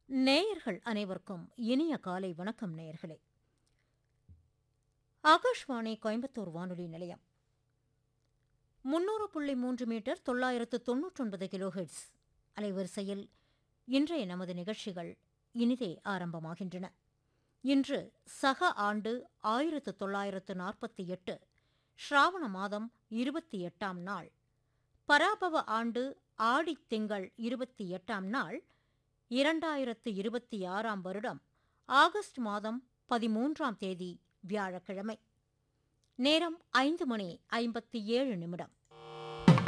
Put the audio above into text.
நேயர்கள் அனைவருக்கும் இனிய காலை வணக்கம் நேயர்களே ஆகாஷ்வாணி கோயம்புத்தூர் வானொலி நிலையம் முன்னூறு புள்ளி மூன்று மீட்டர் தொள்ளாயிரத்து தொன்னூற்றொன்பது கிலோஹெட்ஸ் அலைவரிசையில் இன்றைய நமது நிகழ்ச்சிகள் இனிதே ஆரம்பமாகின்றன இன்று சக ஆண்டு ஆயிரத்து தொள்ளாயிரத்து நாற்பத்தி எட்டு ஸ்ராவண மாதம் இருபத்தி எட்டாம் நாள் பராபவ ஆண்டு ஆடித் திங்கள் இருபத்தி எட்டாம் நாள் இரண்டாயிரத்து இருபத்தி ஆறாம் வருடம் ஆகஸ்ட் மாதம் பதிமூன்றாம் தேதி வியாழக்கிழமை நேரம் ஐந்து மணி ஐம்பத்தி ஏழு நிமிடம்